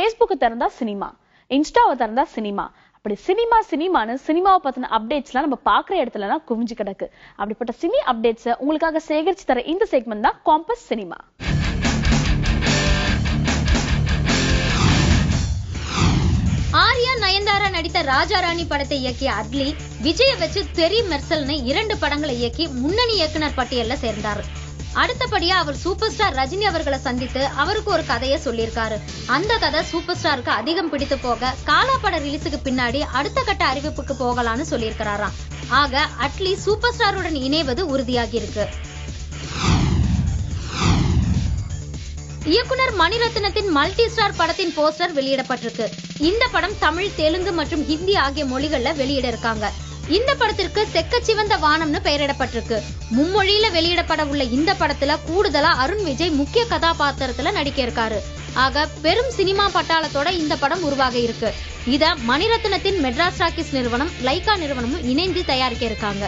ஃபேஸ்புக்கை திறந்தா சினிமா இன்ஸ்டாவை திறந்தா சினிமா அப்படி சினிமா சினிமான்னு சினிமாவை பத்தின அப்டேட்ஸ்லாம் நம்ம பாக்குற இடத்துலலாம் குவிஞ்சு கிடக்கு அப்படிப்பட்ட சினி அப்டேட்ஸை உங்களுக்காக சேகரிச்சு தர இந்த செக்மெண்ட் தான் காம்பஸ் சினிமா ஆர்யா நயன்தாரா நடித்த ராஜாராணி படத்தை இயக்கிய அட்லி விஜய வச்சு தெரி மெர்சல்னு இரண்டு படங்களை இயக்கி முன்னணி இயக்குனர் பட்டியல்ல சேர்ந்தார் அடுத்தபடியா அவர் சூப்பர் ஸ்டார் ரஜினி அவர்களை சந்தித்து அவருக்கு ஒரு கதையை சொல்லியிருக்காரு அந்த கதை சூப்பர் ஸ்டாருக்கு அதிகம் பிடித்து போக காலா பட ரிலீஸுக்கு பின்னாடி அடுத்த கட்ட அறிவிப்புக்கு போகலான்னு சொல்லியிருக்கிறாராம் ஆக அட்லி சூப்பர் ஸ்டாருடன் இணைவது உறுதியாகி இருக்கு இயக்குனர் மணிரத்னத்தின் மல்டி ஸ்டார் படத்தின் போஸ்டர் வெளியிடப்பட்டிருக்கு இந்த படம் தமிழ் தெலுங்கு மற்றும் ஹிந்தி ஆகிய மொழிகள்ல வெளியிட இருக்காங்க இந்த படத்திற்கு செக்க சிவந்த வானம்னு பெயரிடப்பட்டிருக்கு மும்மொழியில வெளியிடப்பட உள்ள இந்த படத்துல கூடுதலா அருண் விஜய் முக்கிய கதாபாத்திரத்துல நடிக்க இருக்காரு ஆக பெரும் சினிமா பட்டாளத்தோட இந்த படம் உருவாக இருக்கு இத மணிரத்னத்தின் மெட்ராஸ் டாக்கிஸ் நிறுவனம் லைகா நிறுவனமும் இணைந்து தயாரிக்க இருக்காங்க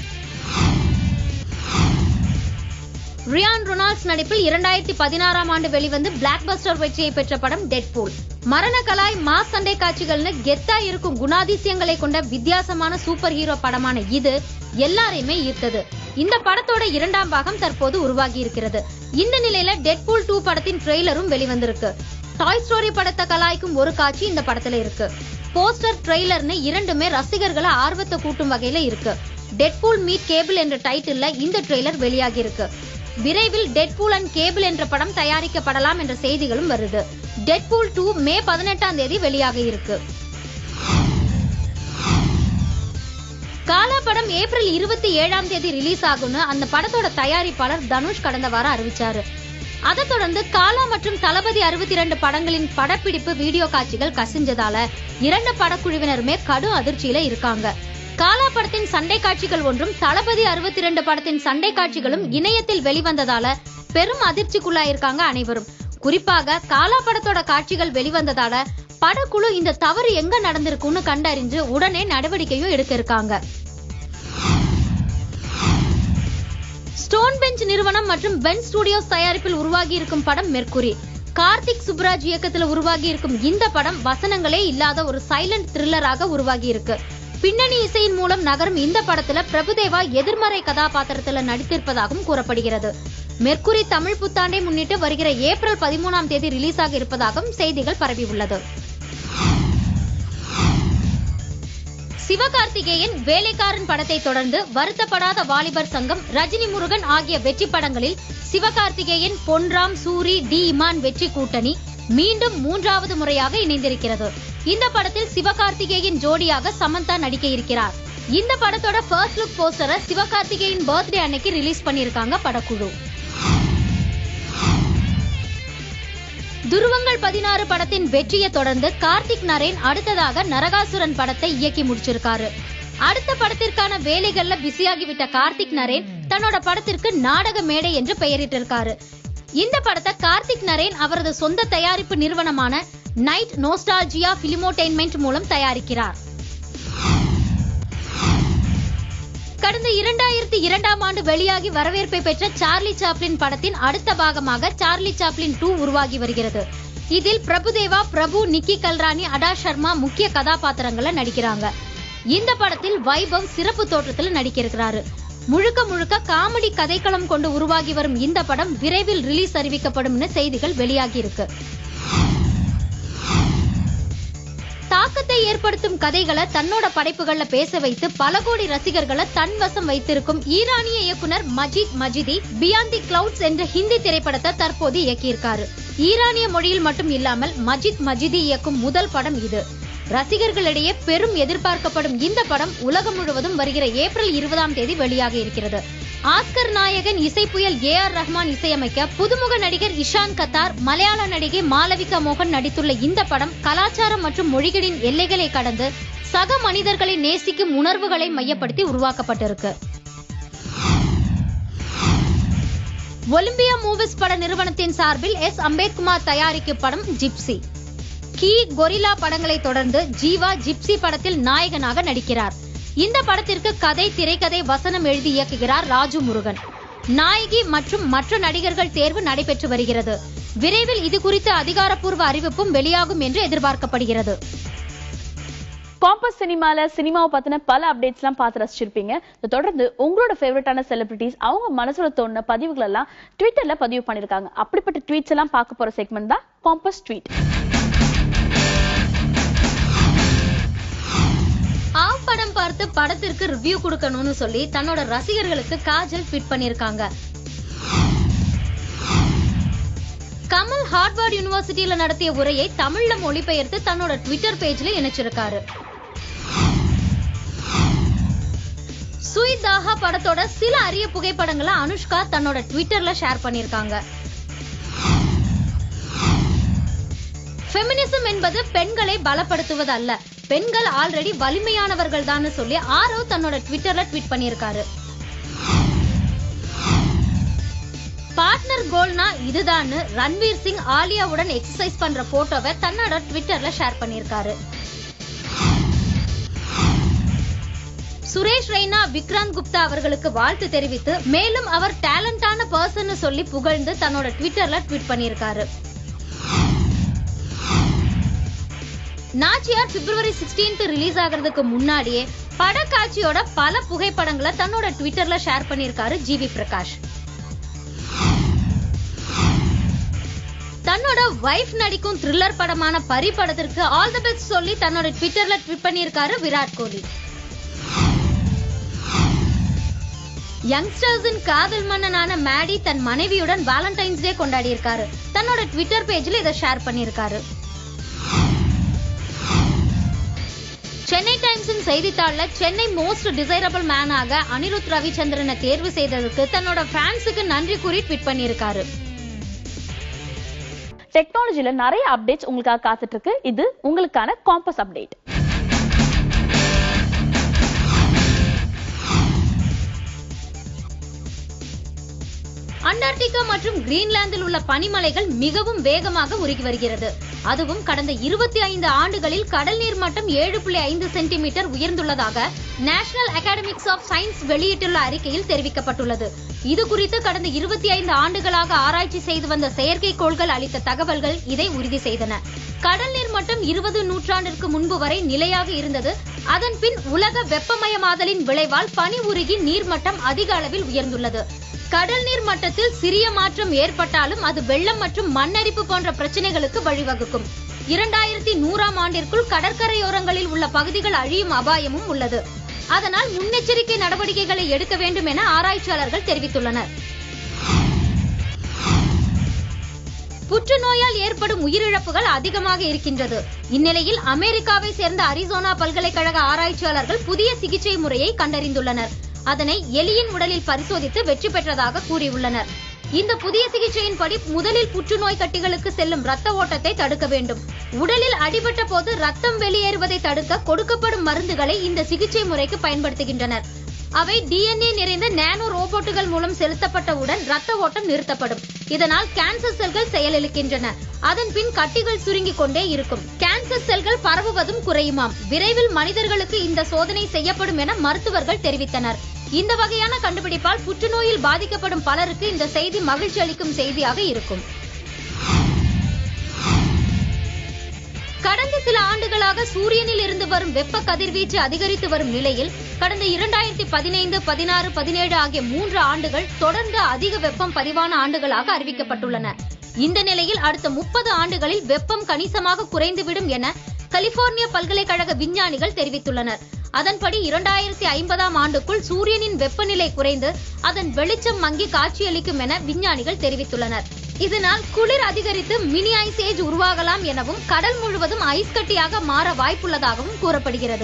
ரியான் ரொனால்ட்ஸ் நடிப்பில் இரண்டாயிரத்தி பதினாறாம் ஆண்டு வெளிவந்து பிளாக் பஸ்டர் வெற்றியை பெற்ற படம் டெட்பூல் மரண கலாய் மாஸ் சண்டை காட்சிகள்னு கெத்தா இருக்கும் குணாதிசயங்களை கொண்ட வித்தியாசமான சூப்பர் ஹீரோ படமான இது எல்லாரையுமே ஈர்த்தது இந்த படத்தோட இரண்டாம் பாகம் தற்போது உருவாகி இருக்கிறது இந்த நிலையில டெட்பூல் டூ படத்தின் ட்ரெய்லரும் வெளிவந்திருக்கு டாய் ஸ்டோரி படத்தை கலாய்க்கும் ஒரு காட்சி இந்த படத்துல இருக்கு போஸ்டர் ட்ரெய்லர்னு இரண்டுமே ரசிகர்களை ஆர்வத்தை கூட்டும் வகையில இருக்கு டெட்பூல் மீட் கேபிள் என்ற டைட்டில்ல இந்த ட்ரெய்லர் வெளியாகி இருக்கு விரைவில் டெட்பூல் அண்ட் கேபிள் என்ற படம் தயாரிக்கப்படலாம் என்ற செய்திகளும் வருது டெட்பூல் டூ மே பதினெட்டாம் தேதி வெளியாக இருக்கு காலா படம் ஏப்ரல் இருபத்தி ஏழாம் தேதி ரிலீஸ் ஆகும்னு அந்த படத்தோட தயாரிப்பாளர் தனுஷ் கடந்த வாரம் அறிவிச்சாரு அதைத் தொடர்ந்து காலா மற்றும் தளபதி அறுபத்தி இரண்டு படங்களின் படப்பிடிப்பு வீடியோ காட்சிகள் கசிஞ்சதால இரண்டு படக்குழுவினருமே கடும் அதிர்ச்சியில இருக்காங்க காலா படத்தின் சண்டை காட்சிகள் ஒன்றும் தளபதி அறுபத்தி இரண்டு படத்தின் சண்டை காட்சிகளும் இணையத்தில் வெளிவந்ததால பெரும் அதிர்ச்சிக்குள்ளாயிருக்காங்க அனைவரும் குறிப்பாக காலா படத்தோட காட்சிகள் வெளிவந்ததால படக்குழு இந்த தவறு எங்க நடந்திருக்குன்னு கண்டறிஞ்சு உடனே நடவடிக்கையும் எடுக்க இருக்காங்க ஸ்டோன் பெஞ்ச் நிறுவனம் மற்றும் பென் ஸ்டுடியோஸ் தயாரிப்பில் உருவாகி இருக்கும் படம் மெர்க்குரி கார்த்திக் சுப்ராஜ் இயக்கத்துல உருவாகி இருக்கும் இந்த படம் வசனங்களே இல்லாத ஒரு சைலண்ட் த்ரில்லராக உருவாகி இருக்கு பின்னணி இசையின் மூலம் நகரும் இந்த படத்துல பிரபுதேவா எதிர்மறை கதாபாத்திரத்துல நடித்திருப்பதாகவும் கூறப்படுகிறது மெர்க்குரி தமிழ் புத்தாண்டை முன்னிட்டு வருகிற ஏப்ரல் பதிமூணாம் தேதி ரிலீஸ் ஆக இருப்பதாகவும் செய்திகள் பரவியுள்ளது சிவகார்த்திகேயன் வேலைக்காரன் படத்தை தொடர்ந்து வருத்தப்படாத வாலிபர் சங்கம் ரஜினி முருகன் ஆகிய வெற்றி படங்களில் சிவகார்த்திகேயன் பொன்ராம் சூரி டி இமான் வெற்றி கூட்டணி மீண்டும் மூன்றாவது முறையாக இணைந்திருக்கிறது இந்த படத்தில் சிவகார்த்திகேயன் ஜோடியாக சமந்தா நடிக்க இருக்கிறார் இந்த படத்தோட ஃபர்ஸ்ட் லுக் போஸ்டரை சிவகார்த்திகேயன் பர்த்டே அன்னைக்கு ரிலீஸ் பண்ணிருக்காங்க படக்குழு துருவங்கள் பதினாறு படத்தின் வெற்றியை தொடர்ந்து கார்த்திக் நரேன் அடுத்ததாக நரகாசுரன் படத்தை இயக்கி முடிச்சிருக்காரு அடுத்த படத்திற்கான வேலைகள்ல பிஸியாகிவிட்ட கார்த்திக் நரேன் தன்னோட படத்திற்கு நாடக மேடை என்று பெயரிட்டிருக்காரு இந்த படத்தை கார்த்திக் நரேன் அவரது சொந்த தயாரிப்பு நிறுவனமான நைட் நோஸ்டால்ஜியா பிலிமோடைன்மெண்ட் மூலம் தயாரிக்கிறார் கடந்த இரண்டாயிரத்தி இரண்டாம் ஆண்டு வெளியாகி வரவேற்பை பெற்ற சார்லி சாப்ளின் படத்தின் அடுத்த பாகமாக சார்லி சாப்ளின் டூ உருவாகி வருகிறது இதில் பிரபுதேவா பிரபு நிக்கி கல்ராணி அடா சர்மா முக்கிய கதாபாத்திரங்களை நடிக்கிறாங்க இந்த படத்தில் வைபவ் சிறப்பு தோற்றத்தில் நடிக்கிறாரு முழுக்க முழுக்க காமெடி கதைக்களம் கொண்டு உருவாகி வரும் இந்த படம் விரைவில் ரிலீஸ் அறிவிக்கப்படும்னு செய்திகள் வெளியாகி இருக்கு தாக்கத்தை ஏற்படுத்தும் கதைகளை தன்னோட படைப்புகள்ல பேச வைத்து பல கோடி ரசிகர்களை தன் வசம் வைத்திருக்கும் ஈரானிய இயக்குனர் Majid Majidi beyond the clouds என்ற ஹிந்தி திரைப்படத்தை தற்போது இயக்கியிருக்காரு ஈரானிய மொழியில் மட்டும் இல்லாமல் மஜித் மஜிதி இயக்கும் முதல் படம் இது ரசிகர்களிடையே பெரும் எதிர்பார்க்கப்படும் இந்த படம் உலகம் முழுவதும் வருகிற ஏப்ரல் இருபதாம் தேதி வெளியாக இருக்கிறது ஆஸ்கர் நாயகன் இசைப்புயல் ஏ ஆர் ரஹ்மான் இசையமைக்க புதுமுக நடிகர் இஷான் கத்தார் மலையாள நடிகை மாளவிகா மோகன் நடித்துள்ள இந்த படம் கலாச்சாரம் மற்றும் மொழிகளின் எல்லைகளை கடந்து சக மனிதர்களை நேசிக்கும் உணர்வுகளை மையப்படுத்தி உருவாக்கப்பட்டிருக்கு ஒலிம்பியா மூவிஸ் பட நிறுவனத்தின் சார்பில் எஸ் அம்பேத்குமார் தயாரிக்கும் படம் ஜிப்சி கீ கொரில்லா படங்களை தொடர்ந்து ஜீவா ஜிப்சி படத்தில் நாயகனாக நடிக்கிறார் இந்த படத்திற்கு கதை திரைக்கதை வசனம் எழுதி இயக்குகிறார் ராஜு முருகன் நாயகி மற்றும் மற்ற நடிகர்கள் தேர்வு நடைபெற்று வருகிறது விரைவில் இது குறித்த அதிகாரப்பூர்வ அறிவிப்பும் வெளியாகும் என்று எதிர்பார்க்கப்படுகிறது காம்பஸ் சினிமால சினிமாவை பத்தின பல அப்டேட்ஸ் எல்லாம் பார்த்து ரசிச்சிருப்பீங்க இதை தொடர்ந்து உங்களோட ஃபேவரட்டான செலிபிரிட்டிஸ் அவங்க மனசுல தோணுன பதிவுகள் எல்லாம் ட்விட்டர்ல பதிவு பண்ணிருக்காங்க அப்படிப்பட்ட ட்வீட்ஸ் எல்லாம் பார்க்க போற செக்மெண்ட் தான் காம்பஸ் ட்வீட் ஆவ் படம் பார்த்து படத்திற்கு ரிவ்யூ கொடுக்கணும்னு சொல்லி தன்னோட ரசிகர்களுக்கு காஜல் ட்வீட் பண்ணிருக்காங்க கமல் ஹார்வர்ட் யூனிவர்சிட்டியில நடத்திய உரையை தமிழ்ல மொழிபெயர்த்து தன்னோட ட்விட்டர் பேஜ்ல இணைச்சிருக்காரு சுயிதாகா படத்தோட சில அரிய புகைப்படங்களை அனுஷ்கா தன்னோட ட்விட்டர்ல ஷேர் பண்ணிருக்காங்க ஃபெமினிசம் என்பது பெண்களை பலப்படுத்துவது அல்ல பெண்கள் ஆல்ரெடி வலிமையானவர்கள் தான் சொல்லி ஆரவ் தன்னோட ட்விட்டர்ல ட்வீட் பண்ணியிருக்காரு பார்ட்னர் கோல்னா இதுதான் ரன்வீர் சிங் ஆலியாவுடன் எக்ஸசைஸ் பண்ற போட்டோவை தன்னோட ட்விட்டர்ல ஷேர் பண்ணியிருக்காரு சுரேஷ் ரெய்னா விக்ராந்த் குப்தா அவர்களுக்கு வாழ்த்து தெரிவித்து மேலும் அவர் டேலண்டான பர்சன் சொல்லி புகழ்ந்து தன்னோட ட்விட்டர்ல ட்வீட் பண்ணியிருக்காரு நாச்சியார் பிப்ரவரி 16th ரிலீஸ் ஆகிறதுக்கு முன்னாடியே படக்காட்சியோட பல புகைப்படங்களை தன்னோட ட்விட்டர்ல ஷேர் பண்ணியிருக்காரு ஜிவி பிரகாஷ் தன்னோட வைஃப் நடிக்கும் த்ரில்லர் படமான பரி படத்திற்கு ஆல் தி பெஸ்ட் சொல்லி தன்னோட ட்விட்டர்ல ட்வீட் பண்ணியிருக்காரு விராட் கோலி யங்ஸ்டர்ஸின் காதல் மன்னனான மேடி தன் மனைவியுடன் வேலண்டைன்ஸ் டே கொண்டாடி இருக்காரு தன்னோட ட்விட்டர் பேஜ்ல இதை ஷேர் பண்ணியிருக்காரு சென்னை டைம்ஸின் செய்தித்தாள்ல சென்னை மோஸ்ட் டிசைரபிள் மேனாக அனிருத் ரவிச்சந்திரனை தேர்வு செய்ததற்கு தன்னோட ஃபேன்ஸுக்கு நன்றி கூறி ட்வீட் பண்ணியிருக்காரு டெக்னாலஜில நிறைய அப்டேட்ஸ் உங்களுக்காக காத்துட்டு இருக்கு இது உங்களுக்கான காம்பஸ் அப்டேட் அண்டார்டிகா மற்றும் கிரீன்லாந்தில் உள்ள பனிமலைகள் மிகவும் வேகமாக உருகி வருகிறது அதுவும் கடந்த இருபத்தி ஐந்து ஆண்டுகளில் கடல் நீர் மட்டம் ஏழு புள்ளி ஐந்து சென்டிமீட்டர் உயர்ந்துள்ளதாக நேஷனல் அகாடமிக்ஸ் ஆஃப் சயின்ஸ் வெளியிட்டுள்ள அறிக்கையில் தெரிவிக்கப்பட்டுள்ளது இது குறித்து கடந்த இருபத்தி ஐந்து ஆண்டுகளாக ஆராய்ச்சி செய்து வந்த செயற்கைக்கோள்கள் அளித்த தகவல்கள் இதை உறுதி செய்தன கடல் நீர் மட்டம் இருபது நூற்றாண்டிற்கு முன்பு வரை நிலையாக இருந்தது அதன் பின் உலக வெப்பமயமாதலின் விளைவால் பனி உருகி நீர்மட்டம் அதிக அளவில் உயர்ந்துள்ளது கடல் நீர் மட்டத்தில் சிறிய மாற்றம் ஏற்பட்டாலும் அது வெள்ளம் மற்றும் மண்ணரிப்பு போன்ற பிரச்சனைகளுக்கு வழிவகுக்கும் இரண்டாயிரத்தி நூறாம் ஆண்டிற்குள் கடற்கரையோரங்களில் உள்ள பகுதிகள் அழியும் அபாயமும் உள்ளது அதனால் முன்னெச்சரிக்கை நடவடிக்கைகளை எடுக்க வேண்டும் என ஆராய்ச்சியாளர்கள் தெரிவித்துள்ளனர் புற்றுநோயால் ஏற்படும் உயிரிழப்புகள் அதிகமாக இருக்கின்றது இந்நிலையில் அமெரிக்காவை சேர்ந்த அரிசோனா பல்கலைக்கழக ஆராய்ச்சியாளர்கள் புதிய சிகிச்சை முறையை கண்டறிந்துள்ளனர் அதனை எலியின் உடலில் பரிசோதித்து வெற்றி பெற்றதாக கூறியுள்ளனர் இந்த புதிய சிகிச்சையின்படி முதலில் புற்றுநோய் கட்டிகளுக்கு செல்லும் ரத்த ஓட்டத்தை தடுக்க வேண்டும் உடலில் அடிபட்ட போது ரத்தம் வெளியேறுவதை தடுக்க கொடுக்கப்படும் மருந்துகளை இந்த சிகிச்சை முறைக்கு பயன்படுத்துகின்றனர் அவை டிஎன்ஏ நிறைந்த நானோ ரோபோட்டுகள் மூலம் செலுத்தப்பட்டவுடன் ரத்த ஓட்டம் நிறுத்தப்படும் இதனால் கேன்சர் செல்கள் செயலிழக்கின்றன அதன் பின் கட்டிகள் சுருங்கிக் கொண்டே இருக்கும் கேன்சர் செல்கள் பரவுவதும் குறையுமாம் விரைவில் மனிதர்களுக்கு இந்த சோதனை செய்யப்படும் என மருத்துவர்கள் தெரிவித்தனர் இந்த வகையான கண்டுபிடிப்பால் புற்றுநோயில் பாதிக்கப்படும் பலருக்கு இந்த செய்தி மகிழ்ச்சி அளிக்கும் செய்தியாக இருக்கும் கடந்த சில ஆண்டுகளாக சூரியனில் இருந்து வரும் வெப்ப கதிர்வீச்சு அதிகரித்து வரும் நிலையில் கடந்த இரண்டாயிரத்தி பதினைந்து பதினாறு பதினேழு ஆகிய மூன்று ஆண்டுகள் தொடர்ந்து அதிக வெப்பம் பதிவான ஆண்டுகளாக அறிவிக்கப்பட்டுள்ளன இந்த நிலையில் அடுத்த முப்பது ஆண்டுகளில் வெப்பம் கணிசமாக குறைந்துவிடும் என கலிபோர்னியா பல்கலைக்கழக விஞ்ஞானிகள் தெரிவித்துள்ளனர் அதன்படி இரண்டாயிரத்தி ஐம்பதாம் ஆண்டுக்குள் சூரியனின் வெப்பநிலை குறைந்து அதன் வெளிச்சம் மங்கி காட்சியளிக்கும் என விஞ்ஞானிகள் தெரிவித்துள்ளனர் இதனால் குளிர் அதிகரித்து மினி ஐஸ் ஏஜ் உருவாகலாம் எனவும் கடல் முழுவதும் ஐஸ் கட்டியாக மாற வாய்ப்புள்ளதாகவும் கூறப்படுகிறது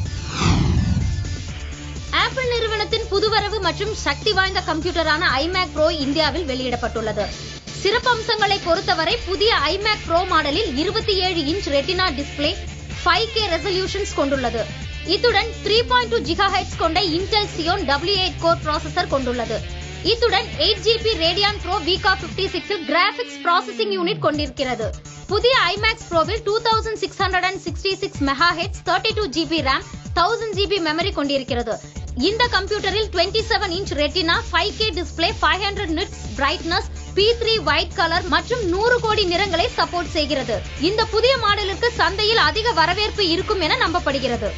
ஆப்பிள் நிறுவனத்தின் புதுவரவு மற்றும் சக்தி வாய்ந்த கம்ப்யூட்டரான ஐமேக் ப்ரோ இந்தியாவில் வெளியிடப்பட்டுள்ளது சிறப்பம்சங்களை பொறுத்தவரை புதிய ஐமேக் ப்ரோ மாடலில் இருபத்தி ஏழு inch retina display five K resolutions கொண்டுள்ளது இத்துடன் த்ரீ பாயிண்ட் டூ ஜிகாஹெட்ஸ் கொண்ட Intel Xeon W eight core processor கொண்டுள்ளது இத்துடன் eight GB Radeon Pro Vega fifty சிக்ஸில் கிராபிக்ஸ் ப்ராசஸிங் யூனிட் கொண்டிருக்கிறது புதிய ஐமேக்ஸ் ப்ரோவில் two thousand six hundred and sixty six megahertz thirty two GB RAM thousand GB memory கொண்டிருக்கிறது இந்த கம்ப்யூட்டரில் 27 seven inch retina five K display five hundred nits brightness B three white colour மற்றும் நூறு கோடி நிறங்களை support செய்கிறது இந்த புதிய மாடலுக்கு சந்தையில் அதிக வரவேற்பு இருக்கும் என நம்பப்படுகிறது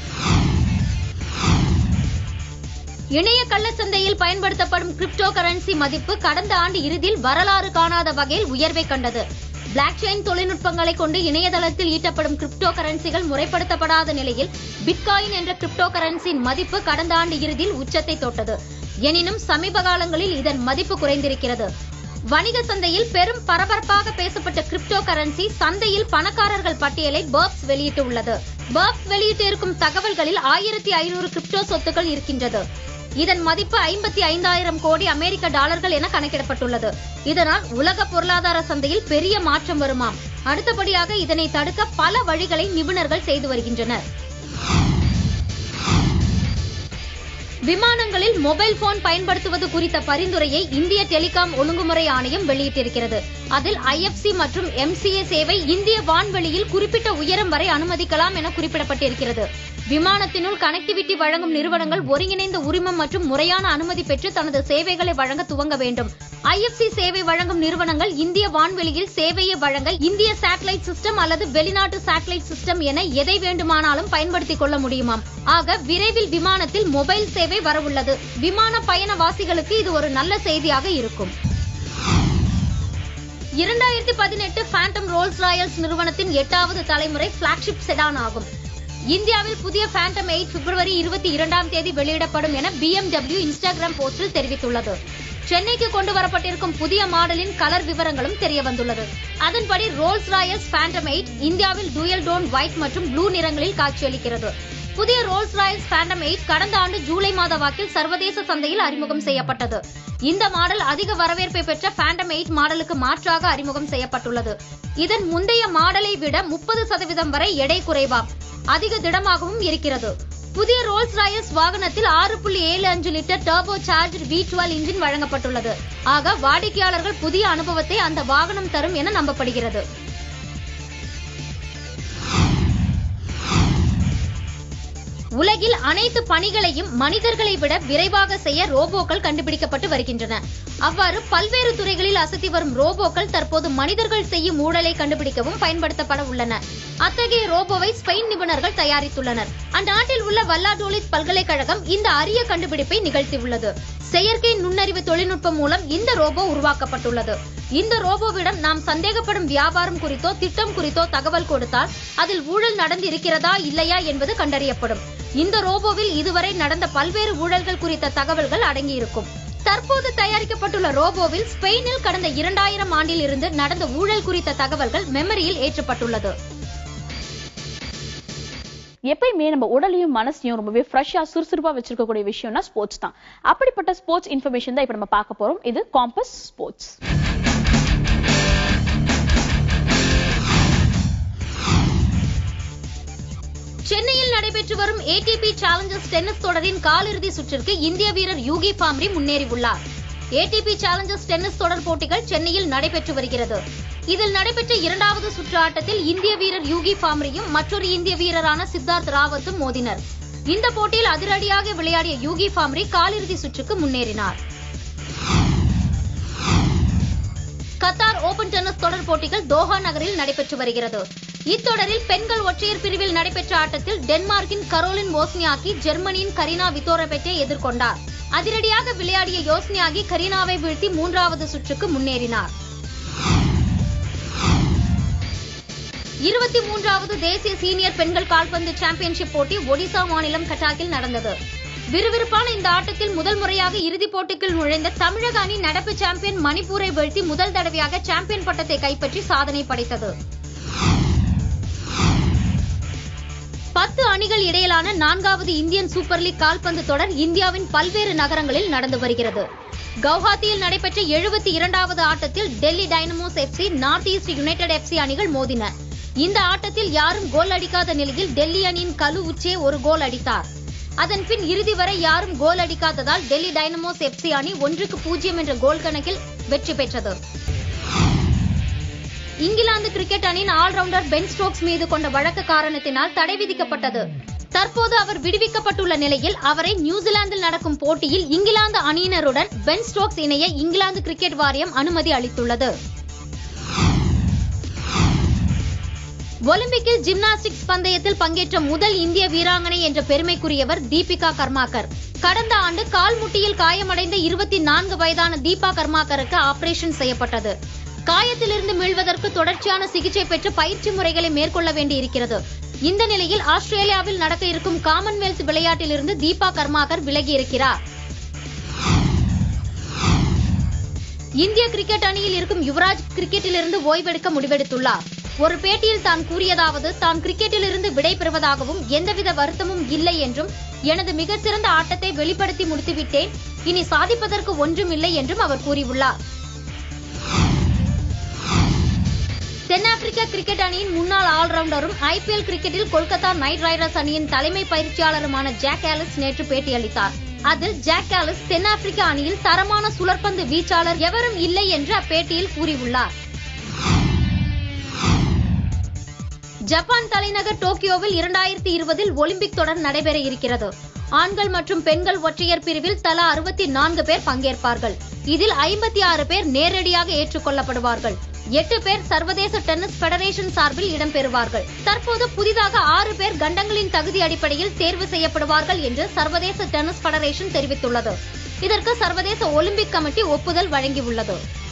இணைய கள்ளச்சந்தையில் பயன்படுத்தப்படும் கிரிப்டோ கரன்சி மதிப்பு கடந்த ஆண்டு இறுதியில் வரலாறு காணாத வகையில் உயர்வை கண்டது பிளாக் செயின் தொழில்நுட்பங்களை கொண்டு இணையதளத்தில் ஈட்டப்படும் கிரிப்டோ கரன்சிகள் முறைப்படுத்தப்படாத நிலையில் பிட்காயின் என்ற கிரிப்டோ கரன்சியின் மதிப்பு கடந்த ஆண்டு இறுதியில் உச்சத்தை தொட்டது எனினும் சமீப காலங்களில் இதன் மதிப்பு குறைந்திருக்கிறது வணிக சந்தையில் பெரும் பரபரப்பாக பேசப்பட்ட கிரிப்டோ கரன்சி சந்தையில் பணக்காரர்கள் பட்டியலை பர்ப்ஸ் வெளியிட்டுள்ளது பர்ப்ஸ் வெளியிட்டு இருக்கும் தகவல்களில் ஆயிரத்தி ஐநூறு கிரிப்டோ சொத்துக்கள் இருக்கின்றது இதன் மதிப்பு ஐம்பத்தி ஐந்தாயிரம் கோடி அமெரிக்க டாலர்கள் என கணக்கிடப்பட்டுள்ளது இதனால் உலக பொருளாதார சந்தையில் பெரிய மாற்றம் வருமாம் அடுத்தபடியாக இதனை தடுக்க பல வழிகளை நிபுணர்கள் செய்து வருகின்றனர் விமானங்களில் மொபைல் போன் பயன்படுத்துவது குறித்த பரிந்துரையை இந்திய டெலிகாம் ஒழுங்குமுறை ஆணையம் வெளியிட்டிருக்கிறது அதில் ஐஎஃப்சி மற்றும் எம்சிஏ சேவை இந்திய வான்வெளியில் குறிப்பிட்ட உயரம் வரை அனுமதிக்கலாம் என குறிப்பிடப்பட்டிருக்கிறது விமானத்தினுள் கனெக்டிவிட்டி வழங்கும் நிறுவனங்கள் ஒருங்கிணைந்த உரிமம் மற்றும் முறையான அனுமதி பெற்று தனது சேவைகளை வழங்க துவங்க வேண்டும் ஐஎஃப்சி சேவை வழங்கும் நிறுவனங்கள் இந்திய வான்வெளியில் சேவையை வழங்க இந்திய சேட்டலைட் சிஸ்டம் அல்லது வெளிநாட்டு சேட்டலைட் சிஸ்டம் என எதை வேண்டுமானாலும் பயன்படுத்திக் கொள்ள முடியுமாம் ஆக விரைவில் விமானத்தில் மொபைல் சேவை வரவுள்ளது விமான பயணவாசிகளுக்கு இது ஒரு நல்ல செய்தியாக இருக்கும் இரண்டாயிரத்தி பதினெட்டு ஃபேண்டம் ரோல்ஸ் ராயல்ஸ் நிறுவனத்தின் எட்டாவது தலைமுறை பிளாக்ஷிப் செடான் ஆகும் இந்தியாவில் புதிய ஃபேண்டம் எயிட் பிப்ரவரி இருபத்தி இரண்டாம் தேதி வெளியிடப்படும் என BMW இன்ஸ்டாகிராம் போஸ்டில் தெரிவித்துள்ளது சென்னைக்கு கொண்டு வரப்பட்டிருக்கும் புதிய மாடலின் கலர் விவரங்களும் தெரிய வந்துள்ளது அதன்படி ரோல்ஸ் ராயல்ஸ் ஃபேண்டம் எயிட் இந்தியாவில் டூயல் டோன் ஒயிட் மற்றும் ப்ளூ நிறங்களில் காட்சியளிக்கிறது புதிய ரோல்ஸ் ராயல்ஸ் ஃபேண்டம் எயிட் கடந்த ஆண்டு ஜூலை மாத வாக்கில் சர்வதேச சந்தையில் அறிமுகம் செய்யப்பட்டது இந்த மாடல் அதிக வரவேற்பை பெற்ற ஃபேண்டம் எயிட் மாடலுக்கு மாற்றாக அறிமுகம் செய்யப்பட்டுள்ளது இதன் முந்தைய மாடலை விட முப்பது சதவீதம் வரை எடை குறைவாம் அதிக திடமாகவும் இருக்கிறது புதிய ரோல்ஸ் ராயல்ஸ் வாகனத்தில் ஆறு புள்ளி ஏழு அஞ்சு litre turbo charge V twelve engine வழங்கப்பட்டுள்ளது ஆக வாடிக்கையாளர்கள் புதிய அனுபவத்தை அந்த வாகனம் தரும் என நம்பப்படுகிறது உலகில் அனைத்து பணிகளையும் மனிதர்களை விட விரைவாக செய்ய ரோபோக்கள் கண்டுபிடிக்கப்பட்டு வருகின்றன அவ்வாறு பல்வேறு துறைகளில் அசத்தி வரும் ரோபோக்கள் தற்போது மனிதர்கள் செய்யும் ஊழலை கண்டுபிடிக்கவும் பயன்படுத்தப்பட உள்ளன அத்தகைய ரோபோவை ஸ்பெயின் நிபுணர்கள் தயாரித்துள்ளனர் அந்நாட்டில் உள்ள வல்லாடோலிஸ் பல்கலைக்கழகம் இந்த அரிய கண்டுபிடிப்பை நிகழ்த்தியுள்ளது செயற்கை நுண்ணறிவு தொழில்நுட்பம் மூலம் இந்த ரோபோ உருவாக்கப்பட்டுள்ளது இந்த ரோபோவிடம் நாம் சந்தேகப்படும் வியாபாரம் குறித்தோ திட்டம் குறித்தோ தகவல் கொடுத்தால் அதில் ஊழல் நடந்து இருக்கிறதா இல்லையா என்பது கண்டறியப்படும் இந்த ரோபோவில் இதுவரை நடந்த பல்வேறு ஊழல்கள் குறித்த தகவல்கள் அடங்கியிருக்கும் தற்போது தயாரிக்கப்பட்டுள்ள ரோபோவில் ஸ்பெயினில் கடந்த இரண்டாயிரம் ஆண்டில் இருந்து நடந்த ஊழல் குறித்த தகவல்கள் மெமரியில் ஏற்றப்பட்டுள்ளது எப்பயுமே நம்ம உடலையும் மனசையும் ரொம்பவே ஃப்ரெஷ்ஷா சுறுசுறுப்பா வச்சிருக்கக்கூடிய விஷயம்னா ஸ்போர்ட்ஸ் தான் அப்படிப்பட்ட ஸ்போர்ட்ஸ் இன்ஃபர்மேஷன் தான் இப்ப நம்ம பார்க்க போறோம் இது காம்பஸ் ஸ்போர்ட்ஸ் சென்னையில் நடைபெற்று வரும் ஏடிபி சேலஞ்சர்ஸ் டென்னிஸ் தொடரின் காலிறுதி சுற்றிற்கு இந்திய வீரர் யூகி பாம்ரி முன்னேறியுள்ளார் ஏடிபி சேலஞ்சர்ஸ் டென்னிஸ் தொடர் போட்டிகள் சென்னையில் நடைபெற்று வருகிறது இதில் நடைபெற்ற இரண்டாவது சுற்று ஆட்டத்தில் இந்திய வீரர் யூகி பாம்ரியும் மற்றொரு இந்திய வீரரான சித்தார்த் ராவத்தும் மோதினர் இந்த போட்டியில் அதிரடியாக விளையாடிய யூகி பாம்ரி காலிறுதி சுற்றுக்கு முன்னேறினார் கத்தார் ஓபன் டென்னிஸ் தொடர் போட்டிகள் தோஹா நகரில் நடைபெற்று வருகிறது இத்தொடரில் பெண்கள் ஒற்றையர் பிரிவில் நடைபெற்ற ஆட்டத்தில் டென்மார்க்கின் கரோலின் ஓஸ்னியாக்கி ஜெர்மனியின் கரீனா வித்தோரபெட்டை எதிர்கொண்டார் அதிரடியாக விளையாடிய யோஸ்னியாகி கரீனாவை வீழ்த்தி மூன்றாவது சுற்றுக்கு முன்னேறினார் இருபத்தி மூன்றாவது தேசிய சீனியர் பெண்கள் கால்பந்து சாம்பியன்ஷிப் போட்டி ஒடிசா மாநிலம் கட்டாக்கில் நடந்தது விறுவிறுப்பான இந்த ஆட்டத்தில் முதல் முறையாக இறுதிப் போட்டிக்குள் நுழைந்த தமிழக அணி நடப்பு சாம்பியன் மணிப்பூரை வீழ்த்தி முதல் தடவையாக சாம்பியன் பட்டத்தை கைப்பற்றி சாதனை படைத்தது பத்து அணிகள் இடையிலான நான்காவது இந்தியன் சூப்பர் லீக் கால்பந்து தொடர் இந்தியாவின் பல்வேறு நகரங்களில் நடந்து வருகிறது கவுஹாத்தியில் நடைபெற்ற எழுபத்தி இரண்டாவது ஆட்டத்தில் Delhi Dynamos FC North East United FC அணிகள் மோதின இந்த ஆட்டத்தில் யாரும் கோல் அடிக்காத நிலையில் டெல்லி அணியின் கலு உச்சே ஒரு கோல் அடித்தார் அதன் பின் இறுதி வரை யாரும் கோல் அடிக்காததால் டெல்லி டைனமோஸ் எஃப்சி அணி ஒன்றுக்கு பூஜ்ஜியம் என்ற கோல் கணக்கில் வெற்றி பெற்றது இங்கிலாந்து கிரிக்கெட் அணியின் ஆல்ரவுண்டர் பென் ஸ்டோக்ஸ் மீது கொண்ட வழக்கு காரணத்தினால் தடை விதிக்கப்பட்டது தற்போது அவர் விடுவிக்கப்பட்டுள்ள நிலையில் அவரை நியூசிலாந்தில் நடக்கும் போட்டியில் இங்கிலாந்து அணியினருடன் பென் ஸ்டோக்ஸ் இணைய இங்கிலாந்து கிரிக்கெட் வாரியம் அனுமதி அளித்துள்ளது ஒலிம்பிக்கில் ஜிம்னாஸ்டிக்ஸ் பந்தயத்தில் பங்கேற்ற முதல் இந்திய வீராங்கனை என்ற பெருமைக்குரியவர் தீபிகா கர்மாக்கர் கடந்த ஆண்டு கால் முட்டியில் காயமடைந்த இருபத்தி நான்கு வயதான தீபா கர்மாக்கருக்கு ஆபரேஷன் செய்யப்பட்டது காயத்திலிருந்து மீள்வதற்கு தொடர்ச்சியான சிகிச்சை பெற்று பயிற்சி முறைகளை மேற்கொள்ள வேண்டியிருக்கிறது இந்த நிலையில் ஆஸ்திரேலியாவில் நடக்க இருக்கும் காமன்வெல்த் விளையாட்டிலிருந்து தீபா கர்மாக்கர் விலகி இருக்கிறார் இந்திய கிரிக்கெட் அணியில் இருக்கும் யுவராஜ் கிரிக்கெட்டிலிருந்து ஓய்வெடுக்க முடிவெடுத்துள்ளார் ஒரு பேட்டியில் தான் கூறியதாவது தான் கிரிக்கெட்டிலிருந்து விடை பெறுவதாகவும் எந்தவித வருத்தமும் இல்லை என்றும் எனது மிக சிறந்த ஆட்டத்தை வெளிப்படுத்தி முடித்துவிட்டேன் இனி சாதிப்பதற்கு ஒன்றும் இல்லை என்றும் அவர் கூறியுள்ளார் தென்னாப்பிரிக்க கிரிக்கெட் அணியின் முன்னாள் ஆல்ரவுண்டரும் ஐபிஎல் கிரிக்கெட்டில் கொல்கத்தா நைட் ரைடர்ஸ் அணியின் தலைமை பயிற்சியாளருமான ஜாக் ஆலிஸ் நேற்று பேட்டியளித்தார் அதில் ஜாக் ஆலிஸ் தென்னாப்பிரிக்க அணியில் தரமான சுழற்பந்து வீச்சாளர் எவரும் இல்லை என்று அப்பேட்டியில் கூறியுள்ளார் ஜப்பான் தலைநகர் டோக்கியோவில் இரண்டாயிரத்தி இருபதில் ஒலிம்பிக் தொடர் நடைபெற இருக்கிறது ஆண்கள் மற்றும் பெண்கள் ஒற்றையர் பிரிவில் தலா அறுபத்தி நான்கு பேர் பங்கேற்பார்கள் இதில் ஐம்பத்தி ஆறு பேர் நேரடியாக ஏற்றுக்கொள்ளப்படுவார்கள் எட்டு பேர் சர்வதேச டென்னிஸ் பெடரேஷன் சார்பில் இடம்பெறுவார்கள் தற்போது புதிதாக ஆறு பேர் கண்டங்களின் தகுதி அடிப்படையில் தேர்வு செய்யப்படுவார்கள் என்று சர்வதேச டென்னிஸ் பெடரேஷன் தெரிவித்துள்ளது இதற்கு சர்வதேச ஒலிம்பிக் கமிட்டி ஒப்புதல் வழங்கியுள்ளது